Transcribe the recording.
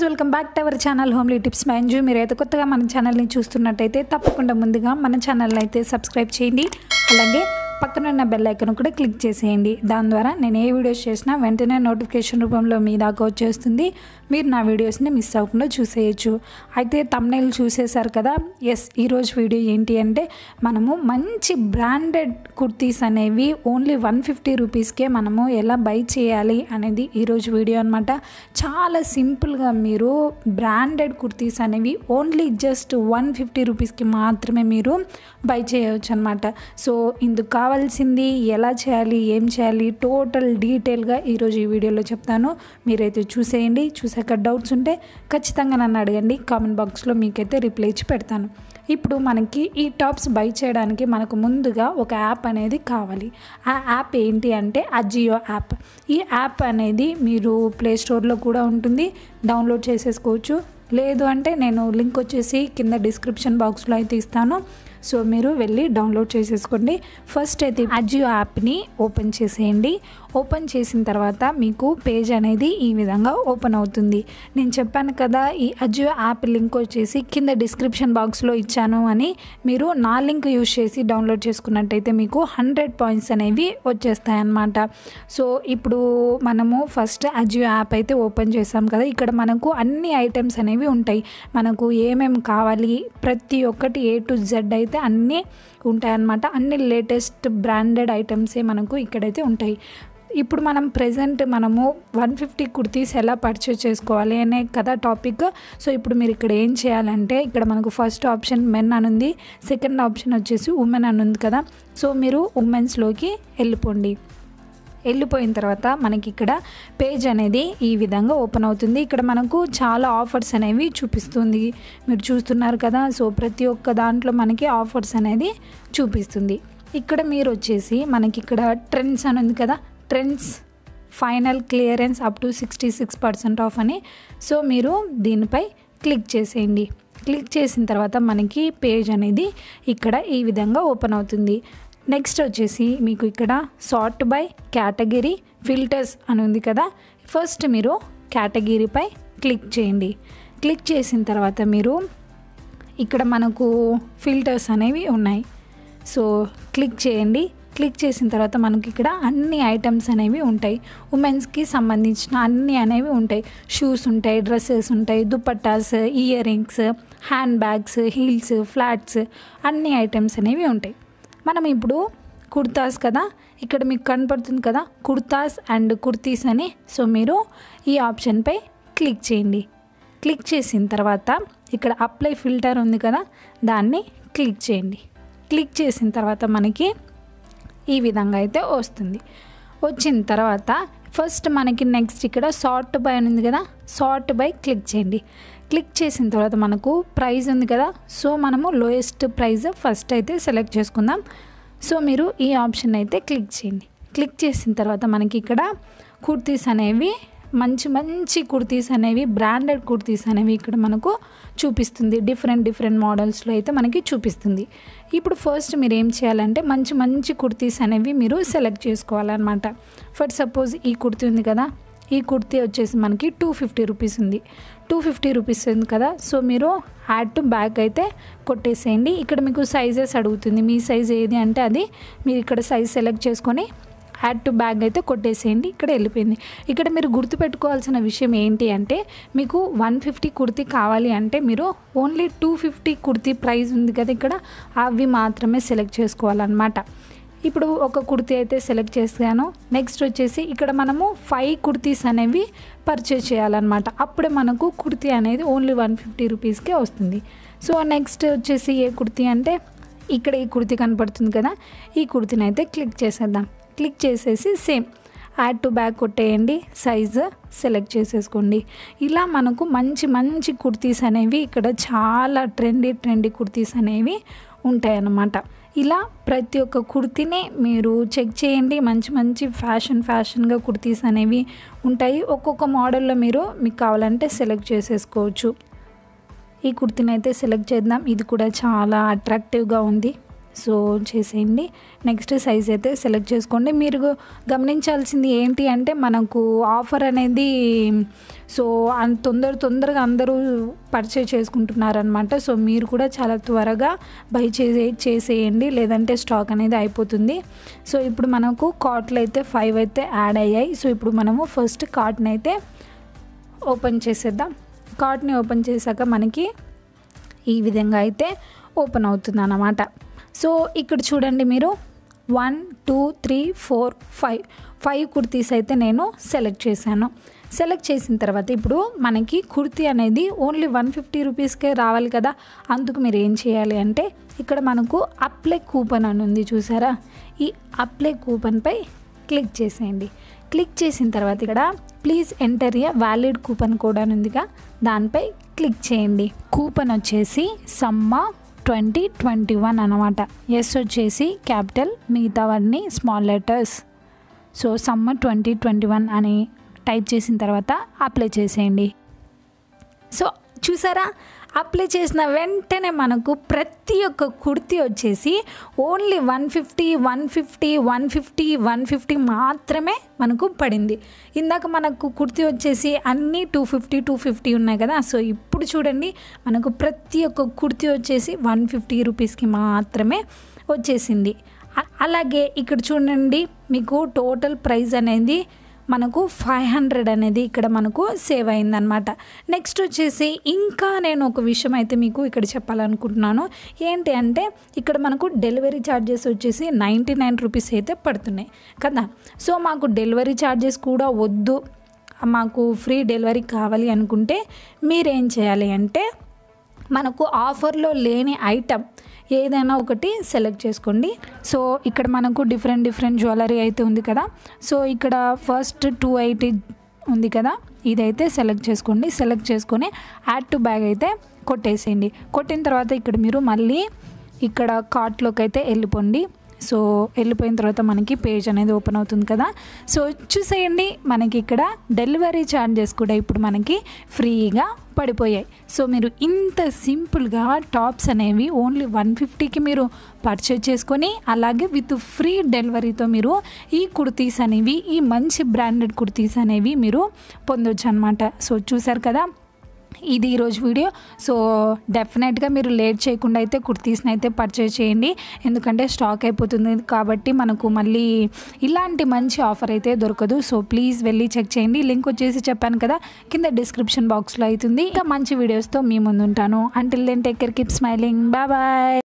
welcome back to our channel homely tips Manju మీరు అయితే కొత్తగా మన ఛానల్ని చూస్తున్నట్టయితే తప్పకుండా ముందుగా మన ఛానల్ని అయితే సబ్స్క్రైబ్ చేయండి అలాగే పక్కన ఉన్న బెల్ ఐకన్ కూడా క్లిక్ చేసేయండి దాని ద్వారా నేను ఏ వీడియోస్ చేసినా వెంటనే నోటిఫికేషన్ రూపంలో మీ దాకా వచ్చేస్తుంది మీరు నా వీడియోస్ని మిస్ అవ్వకుండా చూసేయచ్చు అయితే తమ్నైల్ చూసేశారు కదా ఎస్ ఈరోజు వీడియో ఏంటి అంటే మనము మంచి బ్రాండెడ్ కుర్తీస్ అనేవి ఓన్లీ వన్ ఫిఫ్టీ రూపీస్కే మనము ఎలా బై చేయాలి అనేది ఈరోజు వీడియో అనమాట చాలా సింపుల్గా మీరు బ్రాండెడ్ కుర్తీస్ అనేవి ఓన్లీ జస్ట్ వన్ ఫిఫ్టీ రూపీస్కి మాత్రమే మీరు బై చేయవచ్చు అనమాట సో ఇందుకు కావాల్సింది ఎలా చేయాలి ఏం చేయాలి టోటల్ డీటెయిల్గా ఈరోజు ఈ వీడియోలో చెప్తాను మీరైతే చూసేయండి చూసాక డౌట్స్ ఉంటే ఖచ్చితంగా నన్ను అడగండి కామెంట్ బాక్స్లో మీకైతే రిప్లై ఇచ్చి పెడతాను ఇప్పుడు మనకి ఈ టాప్స్ బై చేయడానికి మనకు ముందుగా ఒక యాప్ అనేది కావాలి ఆ యాప్ ఏంటి అంటే అజియో యాప్ ఈ యాప్ అనేది మీరు ప్లే స్టోర్లో కూడా ఉంటుంది డౌన్లోడ్ చేసేసుకోవచ్చు లేదు అంటే నేను లింక్ వచ్చేసి కింద డిస్క్రిప్షన్ బాక్స్లో అయితే ఇస్తాను సో మీరు వెళ్ళి డౌన్లోడ్ చేసేసుకోండి ఫస్ట్ అయితే అజియో యాప్ని ఓపెన్ చేసేయండి ఓపెన్ చేసిన తర్వాత మీకు పేజ్ అనేది ఈ విధంగా ఓపెన్ అవుతుంది నేను చెప్పాను కదా ఈ అజియో యాప్ లింక్ వచ్చేసి కింద డిస్క్రిప్షన్ బాక్స్లో ఇచ్చాను అని మీరు నా లింక్ యూజ్ చేసి డౌన్లోడ్ చేసుకున్నట్టయితే మీకు హండ్రెడ్ పాయింట్స్ అనేవి వచ్చేస్తాయి అన్నమాట సో ఇప్పుడు మనము ఫస్ట్ అజియో యాప్ అయితే ఓపెన్ చేసాం కదా ఇక్కడ మనకు అన్ని ఐటమ్స్ అనేవి ఉంటాయి మనకు ఏమేమి కావాలి ప్రతి ఒక్కటి ఏ టు జెడ్ అయితే అన్నీ ఉంటాయన్నమాట అన్ని లేటెస్ట్ బ్రాండెడ్ ఐటమ్సే మనకు ఇక్కడైతే ఉంటాయి ఇప్పుడు మనం ప్రజెంట్ మనము వన్ ఫిఫ్టీ కుర్తీస్ ఎలా పర్చేస్ చేసుకోవాలి అనే కదా టాపిక్ సో ఇప్పుడు మీరు ఇక్కడ ఏం చేయాలంటే ఇక్కడ మనకు ఫస్ట్ ఆప్షన్ మెన్ అని ఉంది సెకండ్ ఆప్షన్ వచ్చేసి ఉమెన్ అని ఉంది కదా సో మీరు ఉమెన్స్లోకి వెళ్ళిపోండి వెళ్ళిపోయిన తర్వాత మనకి ఇక్కడ పేజ్ అనేది ఈ విధంగా ఓపెన్ అవుతుంది ఇక్కడ మనకు చాలా ఆఫర్స్ అనేవి చూపిస్తుంది మీరు చూస్తున్నారు కదా సో ప్రతి ఒక్క దాంట్లో మనకి ఆఫర్స్ అనేది చూపిస్తుంది ఇక్కడ మీరు వచ్చేసి మనకి ఇక్కడ ట్రెండ్స్ అని ఉంది కదా trends final clearance up to sixty six percent off అని సో మీరు దీనిపై క్లిక్ చేసేయండి క్లిక్ చేసిన తర్వాత మనకి పేజ్ అనేది ఇక్కడ ఈ విధంగా ఓపెన్ అవుతుంది నెక్స్ట్ వచ్చేసి మీకు ఇక్కడ సార్ట్ బై కేటగిరీ ఫిల్టర్స్ అని ఉంది కదా ఫస్ట్ మీరు కేటగిరీపై క్లిక్ చేయండి క్లిక్ చేసిన తర్వాత మీరు ఇక్కడ మనకు ఫిల్టర్స్ అనేవి ఉన్నాయి సో క్లిక్ చేయండి క్లిక్ చేసిన తర్వాత మనకి ఇక్కడ అన్ని ఐటమ్స్ అనేవి ఉంటాయి ఉమెన్స్కి సంబంధించిన అన్ని అనేవి ఉంటాయి షూస్ ఉంటాయి డ్రెస్సెస్ ఉంటాయి dupattas earrings handbags heels flats అన్ని ఐటమ్స్ అనేవి ఉంటాయి మనం ఇప్పుడు కుర్తాస్ కదా ఇక్కడ మీకు కనపడుతుంది కదా కుర్తాస్ అండ్ కుర్తీస్ అని సో మీరు ఈ ఆప్షన్పై క్లిక్ చేయండి క్లిక్ చేసిన తర్వాత ఇక్కడ అప్లై ఫిల్టర్ ఉంది కదా దాన్ని క్లిక్ చేయండి క్లిక్ చేసిన తర్వాత మనకి ఈ విధంగా అయితే వస్తుంది వచ్చిన తర్వాత ఫస్ట్ మనకి నెక్స్ట్ ఇక్కడ సార్ట్ బై అని ఉంది కదా సార్ట్ బై క్లిక్ చేయండి క్లిక్ చేసిన తర్వాత మనకు ప్రైస్ ఉంది కదా సో మనము లోయెస్ట్ ప్రైస్ ఫస్ట్ అయితే సెలెక్ట్ చేసుకుందాం సో మీరు ఈ ఆప్షన్ అయితే క్లిక్ చేయండి క్లిక్ చేసిన తర్వాత మనకి ఇక్కడ కుర్తీస్ అనేవి మంచి మంచి కుర్తీస్ అనేవి బ్రాండెడ్ కుర్తీస్ అనేవి ఇక్కడ మనకు చూపిస్తుంది డిఫరెంట్ డిఫరెంట్ మోడల్స్లో అయితే మనకి చూపిస్తుంది ఇప్పుడు ఫస్ట్ మీరు ఏం చేయాలంటే మంచి మంచి కుర్తీస్ అనేవి మీరు సెలెక్ట్ చేసుకోవాలన్నమాట ఫర్ సపోజ్ ఈ కుర్తీ ఉంది కదా ఈ కుర్తీ వచ్చేసి మనకి టూ ఫిఫ్టీ రూపీస్ ఉంది టూ ఫిఫ్టీ రూపీస్ ఉంది కదా సో మీరు యాడ్ టు బ్యాగ్ అయితే కొట్టేసేయండి ఇక్కడ మీకు సైజెస్ అడుగుతుంది మీ సైజ్ ఏది అంటే అది మీరు ఇక్కడ సైజ్ సెలెక్ట్ చేసుకొని యాడ్ టు బ్యాగ్ అయితే కొట్టేసేయండి ఇక్కడ వెళ్ళిపోయింది ఇక్కడ మీరు గుర్తుపెట్టుకోవాల్సిన విషయం ఏంటి అంటే మీకు వన్ ఫిఫ్టీ కుర్తీ కావాలి అంటే మీరు only two fifty kurti price ఉంది కదా ఇక్కడ అవి మాత్రమే సెలెక్ట్ చేసుకోవాలన్నమాట ఇప్పుడు ఒక కుర్తీ అయితే సెలెక్ట్ చేసాను నెక్స్ట్ వచ్చేసి ఇక్కడ మనము ఫైవ్ కుర్తీస్ అనేవి పర్చేస్ చేయాలన్నమాట అప్పుడే మనకు కుర్తీ అనేది ఓన్లీ వన్ ఫిఫ్టీ రూపీస్కే వస్తుంది సో నెక్స్ట్ వచ్చేసి ఏ కుర్తీ అంటే ఇక్కడ ఈ కుర్తీ కనపడుతుంది కదా ఈ కుర్తీని అయితే క్లిక్ చేసేద్దాం క్లిక్ చేసేసి సేమ్ యాడ్ టు బ్యాగ్ కొట్టేయండి సైజు సెలెక్ట్ చేసేసుకోండి ఇలా మనకు మంచి మంచి కుర్తీస్ అనేవి ఇక్కడ చాలా ట్రెండీ ట్రెండీ కుర్తీస్ అనేవి ఉంటాయన్నమాట ఇలా ప్రతి ఒక్క కుర్తీని మీరు చెక్ చేయండి మంచి మంచి ఫ్యాషన్ ఫ్యాషన్గా కుర్తీస్ అనేవి ఉంటాయి ఒక్కొక్క మోడల్లో మీరు మీకు కావాలంటే సెలెక్ట్ చేసేసుకోవచ్చు ఈ కుర్తీని అయితే సెలెక్ట్ చేద్దాం ఇది కూడా చాలా అట్రాక్టివ్గా ఉంది సో చేసేయండి నెక్స్ట్ సైజ్ అయితే సెలెక్ట్ చేసుకోండి మీరు గమనించాల్సింది ఏంటి అంటే మనకు ఆఫర్ అనేది సో అంత తొందర తొందరగా అందరూ పర్చేజ్ చేసుకుంటున్నారనమాట సో మీరు కూడా చాలా త్వరగా బై చేసే చేసేయండి లేదంటే స్టాక్ అనేది అయిపోతుంది సో ఇప్పుడు మనకు కార్ట్లు అయితే ఫైవ్ అయితే యాడ్ అయ్యాయి సో ఇప్పుడు మనము ఫస్ట్ కార్ట్ని అయితే ఓపెన్ చేసేద్దాం కార్ట్ని ఓపెన్ చేశాక మనకి ఈ విధంగా అయితే ఓపెన్ అవుతుంది అన్నమాట సో ఇక్కడ చూడండి మీరు one two three four five five kurtis అయితే నేను సెలెక్ట్ చేశాను సెలెక్ట్ చేసిన తర్వాత ఇప్పుడు మనకి కుర్తీ అనేది ఓన్లీ వన్ ఫిఫ్టీ రూపీస్కే రావాలి కదా అందుకు మీరు ఏం చేయాలి అంటే ఇక్కడ మనకు అప్లై కూపన్ అని ఉంది చూసారా ఈ అప్లై కూపన్పై క్లిక్ చేసేయండి క్లిక్ చేసిన తర్వాత ఇక్కడ please enter a valid coupon code అని ఉందిగా దానిపై క్లిక్ చేయండి కూపన్ వచ్చేసి సమ్మ ట్వంటీ ట్వంటీ వన్ అనమాట ఎస్ వచ్చేసి క్యాపిటల్ మిగతావన్నీ small letters so summer twenty twenty one అని టైప్ చేసిన తర్వాత అప్లై చేసేయండి సో చూసారా అప్లై చేసిన వెంటనే మనకు ప్రతి ఒక్క కుర్తీ వచ్చేసి only one fifty one fifty one fifty one fifty మాత్రమే మనకు పడింది ఇందాక మనకు కుర్తీ వచ్చేసి అన్నీ టూ ఫిఫ్టీ టూ ఫిఫ్టీ ఉన్నాయి కదా సో ఇప్పుడు చూడండి మనకు ప్రతి ఒక్క కుర్తీ వచ్చేసి వన్ ఫిఫ్టీ రూపీస్కి మాత్రమే వచ్చేసింది అ- అలాగే ఇక్కడ చూడండి మీకు టోటల్ ప్రైస్ అనేది మనకు ఫైవ్ హండ్రెడ్ అనేది ఇక్కడ మనకు సేవ్ అయిందనమాట నెక్స్ట్ వచ్చేసి ఇంకా నేను ఒక విషయం అయితే మీకు ఇక్కడ చెప్పాలనుకుంటున్నాను ఏంటి అంటే ఇక్కడ మనకు డెలివరీ ఛార్జెస్ వచ్చేసి నైంటీ నైన్ రూపీస్ అయితే పడుతున్నాయి కదా సో మాకు డెలివరీ ఛార్జెస్ కూడా వద్దు మాకు ఫ్రీ డెలివరీ కావాలి అనుకుంటే మీరేం చేయాలి అంటే మనకు ఆఫర్లో లేని ఐటమ్ ఏదైనా ఒకటి సెలెక్ట్ చేసుకోండి సో ఇక్కడ మనకు డిఫరెంట్ డిఫరెంట్ జ్యువెలరీ అయితే ఉంది కదా సో ఇక్కడ ఫస్ట్ టూ ఎయిటీ ఉంది కదా ఇదైతే సెలెక్ట్ చేసుకోండి సెలెక్ట్ చేసుకొని యాడ్ టు బ్యాగ్ అయితే కొట్టేసేయండి కొట్టిన తర్వాత ఇక్కడ మీరు మళ్ళీ ఇక్కడ కార్ట్లోకి అయితే వెళ్ళిపోండి సో వెళ్ళిపోయిన తర్వాత మనకి పేజ్ అనేది ఓపెన్ అవుతుంది కదా సో చూసేయండి మనకి ఇక్కడ డెలివరీ ఛార్జెస్ కూడా ఇప్పుడు మనకి ఫ్రీగా పడిపోయాయి సో మీరు ఇంత సింపుల్గా టాప్స్ అనేవి ఓన్లీ వన్ ఫిఫ్టీకి మీరు పర్చేజ్ చేసుకొని అలాగే విత్ ఫ్రీ డెలివరీతో మీరు ఈ కుర్తీస్ అనేవి ఈ మంచి బ్రాండెడ్ కుర్తీస్ అనేవి మీరు పొందొచ్చు అనమాట సో చూసారు కదా ఇది ఈరోజు వీడియో సో డెఫినెట్గా మీరు లేట్ చేయకుండా అయితే కుర్తీస్ని అయితే పర్చేజ్ చేయండి ఎందుకంటే స్టాక్ అయిపోతుంది కాబట్టి మనకు మళ్ళీ ఇలాంటి మంచి ఆఫర్ అయితే దొరకదు సో ప్లీజ్ వెళ్ళి చెక్ చేయండి లింక్ వచ్చేసి చెప్పాను కదా కింద డిస్క్రిప్షన్ బాక్స్లో అవుతుంది ఇంకా మంచి వీడియోస్తో మీ ముందు ఉంటాను until then take care keep smiling bye bye